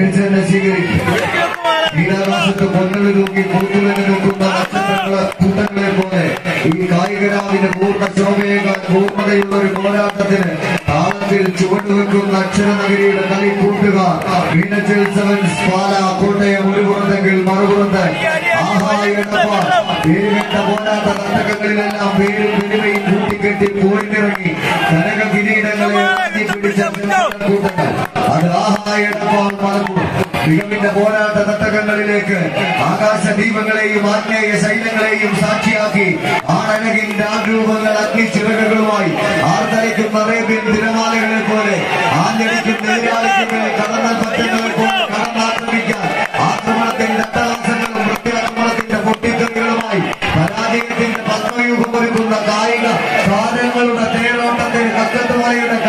തിരിച്ചു തന്നെ സ്വീകരിക്കും നീലാകാശത്ത് പൊന്നല് തൂക്കി പുറത്തുവന്ന് നിൽക്കുന്ന നക്ഷത്രങ്ങളെ കൂട്ടങ്ങളെ പോലെ ഈ കായികരാവിന്റെ പൂർണ്ണ ശോഭയേക്കാൾ പൂർണ്ണതയുള്ള ഒരു പോരാട്ടത്തിന് താളത്തിൽ ചുവടുവെക്കുന്ന അക്ഷരനഗരിയുടെ കളി കൂട്ടുകാർ മീനച്ചിൽ സെവൻസ് പാല കോട്ടയം ഒരു പുറത്തെങ്കിൽ മറുപുറത്ത് ആഹായടപ്പ പേരുകെട്ട പോരാട്ട നാടകങ്ങളിലെല്ലാം പേരും പെരുമയും കൂട്ടിക്കെട്ടി പോയിട്ടിറങ്ങി കനക കിരീടങ്ങളെ ഉയർത്തി പിടിച്ച കൂട്ടങ്ങൾ അത് ആഹായടപ്പാൽ മലപ്പുറം മികവിന്റെ പോരാട്ട തട്ടകങ്ങളിലേക്ക് ആകാശ ദീപങ്ങളെയും ആഗ്നേയ ശൈലങ്ങളെയും സാക്ഷിയാക്കി ആണഴകിന്റെ ആഗ്രൂപങ്ങൾ അഗ്നിച്ചിറകുകളുമായി ആർത്തലിക്കുന്ന അറേബ്യൻ തിരമാലകളെ പോലെ ആഞ്ഞടിക്കുന്ന എതിരാളികളെ കടന്നൽ പറ്റങ്ങളെ പോലെ കടന്നാക്രമിക്കാൻ ആക്രമണത്തിന്റെ അട്ടഹാസങ്ങളും പ്രത്യാക്രമണത്തിന്റെ പൊട്ടിത്തെറികളുമായി പരാജയത്തിന്റെ പത്മയൂഹം ഒരുക്കുന്ന കായിക താരങ്ങളുടെ തേരോട്ടത്തിൽ കക്കത്തുമലയുടെ